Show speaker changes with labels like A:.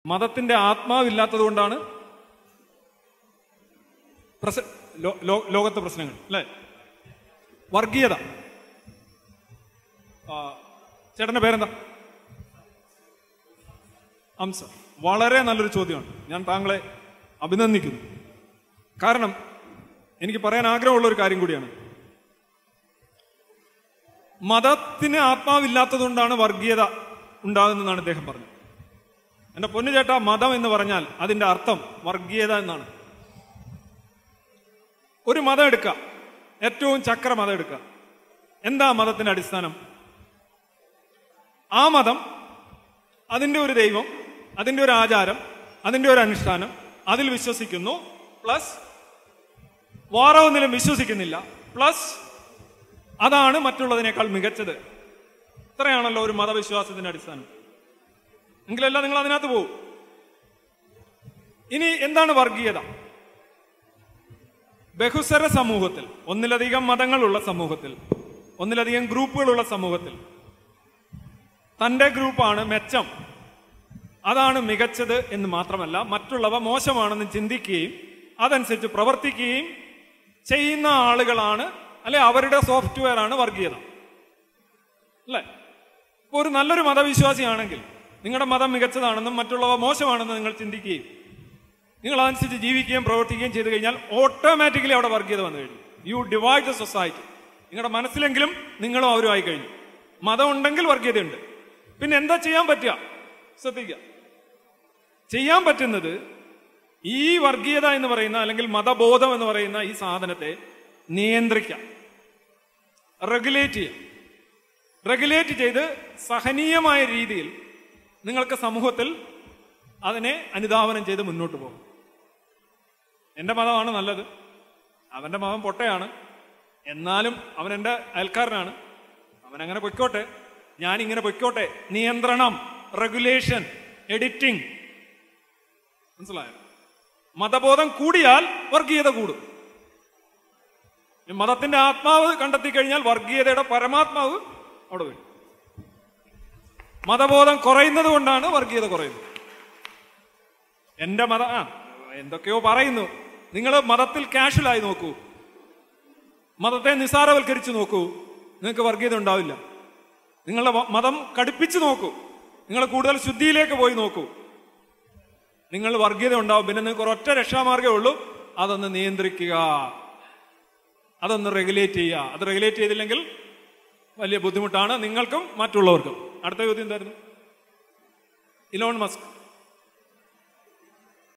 A: മതത്തിന്റെ ആത്മാവില്ലാത്തത് കൊണ്ടാണ് പ്രസ- ലോ- ലോ- ലോകത്തെ പ്രശ്നങ്ങൾ അല്ലേ വർഗീയത ആ, ചേട്ടന്റെ പേരെന്താ ഹംസ വളരെ നല്ലൊരു ചോദ്യമാണ് ഞാൻ താങ്കളെ അഭിനന്ദിക്കുന്നു കാരണം എനിക്ക് പറയാൻ ആഗ്രഹമുള്ള ഒരു കാര്യം കൂടിയാണ് മതത്തിന് ആത്മാവില്ലാത്തതുകൊണ്ടാണ് വർഗീയത ഉണ്ടാകുന്നതെന്നാണ് ഇദ്ദേഹം പറഞ്ഞത് എന്റെ പൊന്നു ചേട്ടാ മതം എന്ന് പറഞ്ഞാൽ അതിന്റെ അർത്ഥം വർഗീയത എന്നാണ് ഒരു മതം എടുക്കുക ഏറ്റവും ചക്ര മതം എടുക്കുക എന്താ മതത്തിന്റെ അടിസ്ഥാനം ആ മതം അതിന്റെ ഒരു ദൈവം അതിന്റെ ഒരു ആചാരം അതിന്റെ ഒരു അനുഷ്ഠാനം അതിൽ വിശ്വസിക്കുന്നു പ്ലസ് വേറെ ഒന്നിലും വിശ്വസിക്കുന്നില്ല പ്ലസ് അതാണ് മറ്റുള്ളതിനേക്കാൾ മികച്ചത് ഇത്രയാണല്ലോ ഒരു മതവിശ്വാസത്തിന്റെ അടിസ്ഥാനം എങ്കിലല്ല നിങ്ങൾ അതിനകത്ത് പോകും ഇനി എന്താണ് വർഗീയത ബഹുസ്വര സമൂഹത്തിൽ ഒന്നിലധികം മതങ്ങളുള്ള സമൂഹത്തിൽ ഒന്നിലധികം ഗ്രൂപ്പുകളുള്ള സമൂഹത്തിൽ തന്റെ ഗ്രൂപ്പാണ് മെച്ചം അതാണ് മികച്ചത് എന്ന് മാത്രമല്ല മറ്റുള്ളവ മോശമാണെന്ന് ചിന്തിക്കുകയും അതനുസരിച്ച് പ്രവർത്തിക്കുകയും ചെയ്യുന്ന ആളുകളാണ് അല്ലെ അവരുടെ സോഫ്റ്റ്വെയർ ആണ് വർഗീയത അല്ലേ ഇപ്പൊ ഒരു നല്ലൊരു മതവിശ്വാസിയാണെങ്കിൽ നിങ്ങളുടെ മതം മികച്ചതാണെന്നും മറ്റുള്ളവ മോശമാണെന്നും നിങ്ങൾ ചിന്തിക്കുകയും നിങ്ങൾ അതനുസരിച്ച് ജീവിക്കുകയും പ്രവർത്തിക്കുകയും ചെയ്തു കഴിഞ്ഞാൽ ഓട്ടോമാറ്റിക്കലി അവിടെ വർഗീയത വന്നു കഴിഞ്ഞു യു ഡിവൈഡ് ദ സൊസൈറ്റി നിങ്ങളുടെ മനസ്സിലെങ്കിലും നിങ്ങളും അവരും ആയി കഴിഞ്ഞു മതം ഉണ്ടെങ്കിൽ വർഗീയതയുണ്ട് പിന്നെ എന്താ ചെയ്യാൻ പറ്റുക ശ്രദ്ധിക്കുക ചെയ്യാൻ പറ്റുന്നത് ഈ വർഗീയത എന്ന് പറയുന്ന അല്ലെങ്കിൽ മതബോധം എന്ന് പറയുന്ന ഈ സാധനത്തെ നിയന്ത്രിക്കാം റെഗുലേറ്റ് ചെയ്യാം റെഗുലേറ്റ് ചെയ്ത് സഹനീയമായ രീതിയിൽ നിങ്ങൾക്ക് സമൂഹത്തിൽ അതിനെ അനുധാവനം ചെയ്ത് മുന്നോട്ട് പോകും എന്റെ മതമാണ് നല്ലത് അവന്റെ മതം പൊട്ടയാണ് എന്നാലും അവൻ എന്റെ അയൽക്കാരനാണ് അവൻ അങ്ങനെ പൊയ്ക്കോട്ടെ ഞാൻ ഇങ്ങനെ പൊയ്ക്കോട്ടെ നിയന്ത്രണം റെഗുലേഷൻ എഡിറ്റിംഗ് മനസ്സിലായോ മതബോധം കൂടിയാൽ വർഗീയത കൂടും ഈ മതത്തിന്റെ ആത്മാവ് കണ്ടെത്തി കഴിഞ്ഞാൽ വർഗീയതയുടെ പരമാത്മാവ് അവിടെ വരും മതബോധം കുറയുന്നത് കൊണ്ടാണ് വർഗീയത കുറയുന്നത് എന്റെ മത ആ എന്തൊക്കെയോ പറയുന്നു നിങ്ങൾ മതത്തിൽ കാഷ്വലായി നോക്കൂ മതത്തെ നിസാരവൽക്കരിച്ച് നോക്കൂ നിങ്ങൾക്ക് വർഗീയത ഉണ്ടാവില്ല നിങ്ങളുടെ മ- മതം കടുപ്പിച്ച് നോക്കൂ നിങ്ങൾ കൂടുതൽ ശുദ്ധിയിലേക്ക് പോയി നോക്കൂ നിങ്ങൾ വർഗീയത ഉണ്ടാവും പിന്നെ നിങ്ങൾക്ക് ഒരൊറ്റ രക്ഷാമാർഗമേ ഉള്ളൂ അതൊന്ന് നിയന്ത്രിക്കുക അതൊന്ന് റെഗുലേറ്റ് ചെയ്യുക അത് റെഗുലേറ്റ് ചെയ്തില്ലെങ്കിൽ വലിയ ബുദ്ധിമുട്ടാണ് നിങ്ങൾക്കും മറ്റുള്ളവർക്കും അടുത്ത ചോദ്യം എന്തായിരുന്നു ഇലോൺ മസ്ക്